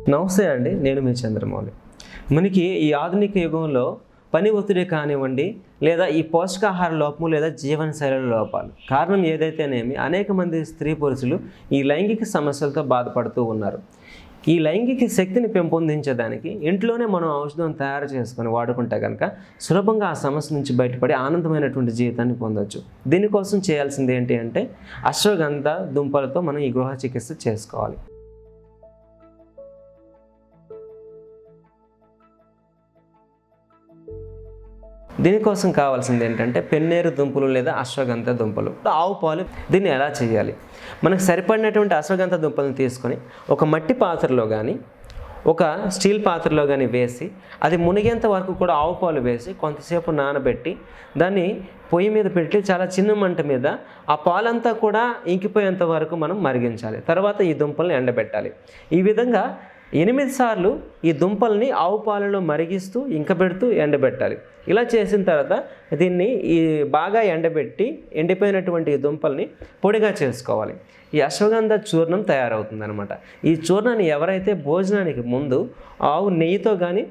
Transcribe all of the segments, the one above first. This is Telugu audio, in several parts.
నమస్తే అండి నేను మీ చంద్రమౌళి మనకి ఈ ఆధునిక యుగంలో పని ఒత్తిడి కానివ్వండి లేదా ఈ పోషకాహార లోపము లేదా జీవనశైలి లోపాలు కారణం ఏదైతేనేమి అనేక మంది స్త్రీ పురుషులు ఈ లైంగిక సమస్యలతో బాధపడుతూ ఉన్నారు ఈ లైంగిక శక్తిని పెంపొందించేదానికి ఇంట్లోనే మనం ఔషధం తయారు చేసుకొని వాడుకుంటే కనుక సులభంగా ఆ సమస్య నుంచి బయటపడి ఆనందమైనటువంటి జీవితాన్ని పొందొచ్చు దీనికోసం చేయాల్సింది ఏంటి అంటే అశ్వగంధ దుంపలతో మనం ఈ గృహ చికిత్స చేసుకోవాలి దీనికోసం కావాల్సింది ఏంటంటే పెన్నేరు దుంపలు లేదా అశ్వగంధ దుంపలు ఆవు పాలు దీన్ని ఎలా చేయాలి మనకు సరిపడినటువంటి అశ్వగంధ దుంపలను తీసుకొని ఒక మట్టి పాత్రలో కానీ ఒక స్టీల్ పాత్రలో కానీ వేసి అది మునిగేంత వరకు కూడా ఆవు పాలు వేసి కొంతసేపు నానబెట్టి దాన్ని పొయ్యి మీద పెట్టి చాలా చిన్న మంట మీద ఆ పాలంతా కూడా ఇంకిపోయేంత వరకు మనం మరిగించాలి తర్వాత ఈ దుంపల్ని ఎండబెట్టాలి ఈ విధంగా ఎనిమిది సార్లు ఈ దుంపల్ని ఆవు పాలలో మరిగిస్తూ ఇంకబెడుతూ ఎండబెట్టాలి ఇలా చేసిన తర్వాత దీన్ని ఈ బాగా ఎండబెట్టి ఎండిపోయినటువంటి ఈ దుంపల్ని పొడిగా చేసుకోవాలి ఈ అశ్వగంధ చూర్ణం తయారవుతుంది అనమాట ఈ చూర్ణాన్ని ఎవరైతే భోజనానికి ముందు ఆవు నెయ్యితో కానీ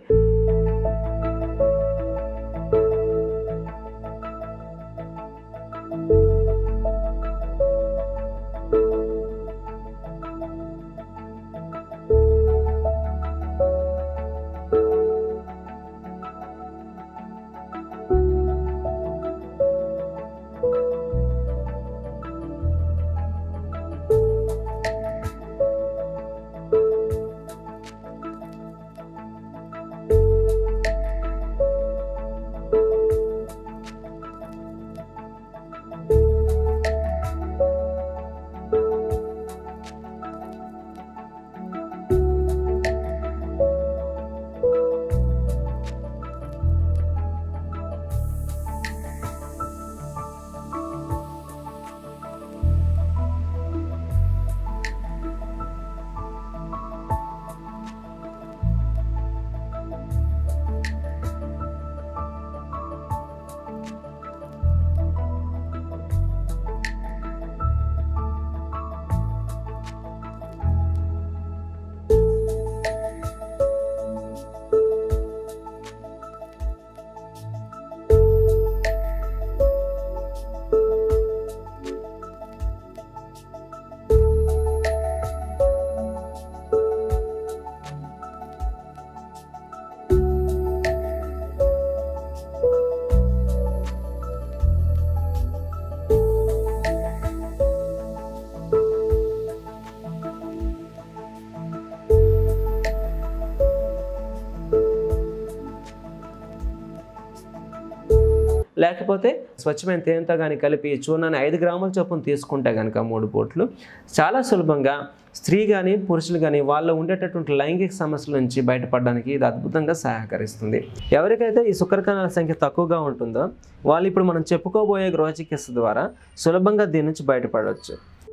లేకపోతే స్వచ్ఛమైన తేనెతో కానీ కలిపి ఈ చూర్ణాన్ని ఐదు గ్రాముల చొప్పున తీసుకుంటే కనుక మూడు పూట్లు చాలా సులభంగా స్త్రీ కానీ పురుషులు కానీ వాళ్ళు ఉండేటటువంటి లైంగిక సమస్యల నుంచి బయటపడడానికి ఇది అద్భుతంగా సహకరిస్తుంది ఎవరికైతే ఈ శుక్రకణాల సంఖ్య తక్కువగా ఉంటుందో వాళ్ళు ఇప్పుడు మనం చెప్పుకోబోయే గృహ చికిత్స ద్వారా సులభంగా దీని నుంచి బయటపడవచ్చు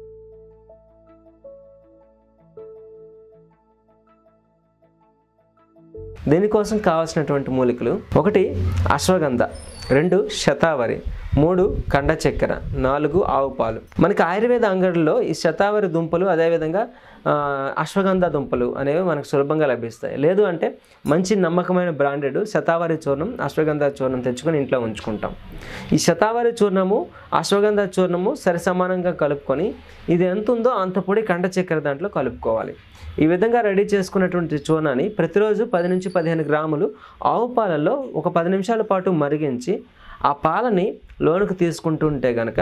దీనికోసం కావాల్సినటువంటి మూలికలు ఒకటి అశ్వగంధ రెండు శతావరి మూడు కండ చక్కెర నాలుగు ఆవు పాలు మనకి ఆయుర్వేద అంగడిలో ఈ శతావరి దుంపలు అదేవిధంగా ఆ, అశ్వగంధ దుంపలు అనేవి మనకు సులభంగా లభిస్తాయి లేదు అంటే మంచి నమ్మకమైన బ్రాండెడ్ శతావరి చూర్ణం అశ్వగంధ చూర్ణం తెచ్చుకొని ఇంట్లో ఉంచుకుంటాం ఈ శతావరి చూర్ణము అశ్వగంధ చూర్ణము సరి సమానంగా కలుపుకొని ఇది ఎంత ఉందో అంత పొడి కండ చక్కెర దాంట్లో కలుపుకోవాలి ఈ విధంగా రెడీ చేసుకున్నటువంటి చూర్ణాన్ని ప్రతిరోజు పది నుంచి పదిహేను గ్రాములు ఆవు పాలలో ఒక పది నిమిషాల పాటు మరిగించి ఆ పాలని లోనికి తీసుకుంటుంటే గనక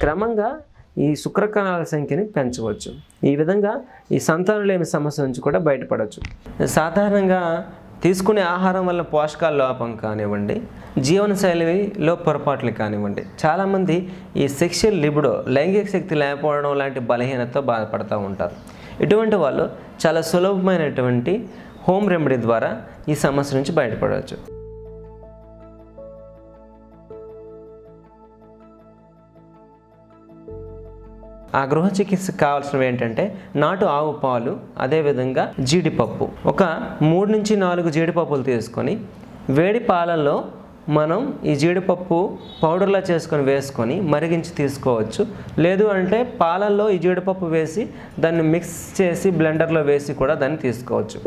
క్రమంగా ఈ శుక్రకణాల సంఖ్యని పెంచవచ్చు ఈ విధంగా ఈ సంతానలేమి సమస్య నుంచి కూడా బయటపడవచ్చు సాధారణంగా తీసుకునే ఆహారం వల్ల పోషకాల లోపం కానివ్వండి జీవనశైలిలో పొరపాట్లు కానివ్వండి చాలామంది ఈ సెక్షువల్ లిబిడో లైంగిక శక్తి లేకపోవడం లాంటి బలహీనతతో బాధపడుతూ ఉంటారు ఇటువంటి వాళ్ళు చాలా సులభమైనటువంటి హోమ్ రెమెడీ ద్వారా ఈ సమస్య నుంచి బయటపడవచ్చు ఆ గృహ చికిత్సకు కావాల్సినవి ఏంటంటే నాటు ఆవు పాలు అదేవిధంగా జీడిపప్పు ఒక మూడు నుంచి నాలుగు జీడిపప్పులు తీసుకొని వేడి పాలల్లో మనం ఈ జీడిపప్పు పౌడర్లా చేసుకొని వేసుకొని మరిగించి తీసుకోవచ్చు లేదు అంటే పాలల్లో ఈ జీడిపప్పు వేసి దాన్ని మిక్స్ చేసి బ్లెండర్లో వేసి కూడా దాన్ని తీసుకోవచ్చు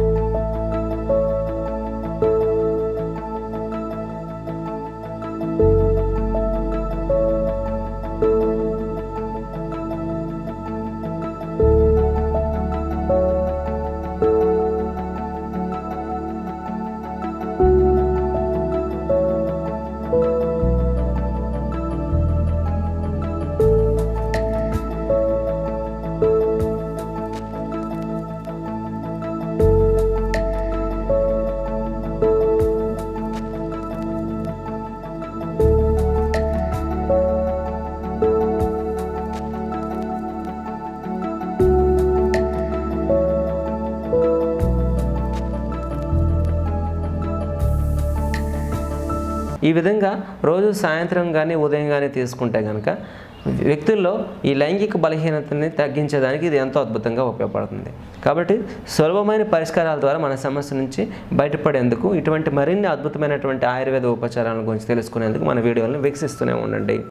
ఈ విధంగా రోజు సాయంత్రం కానీ ఉదయం కానీ తీసుకుంటే కనుక వ్యక్తుల్లో ఈ లైంగిక బలహీనతని తగ్గించేదానికి ఇది ఎంతో అద్భుతంగా ఉపయోగపడుతుంది కాబట్టి సులభమైన పరిష్కారాల ద్వారా మన సమస్య నుంచి బయటపడేందుకు ఇటువంటి మరిన్ని అద్భుతమైనటువంటి ఆయుర్వేద ఉపచారాల గురించి తెలుసుకునేందుకు మన వీడియోలను వీక్షిస్తూనే ఉండండి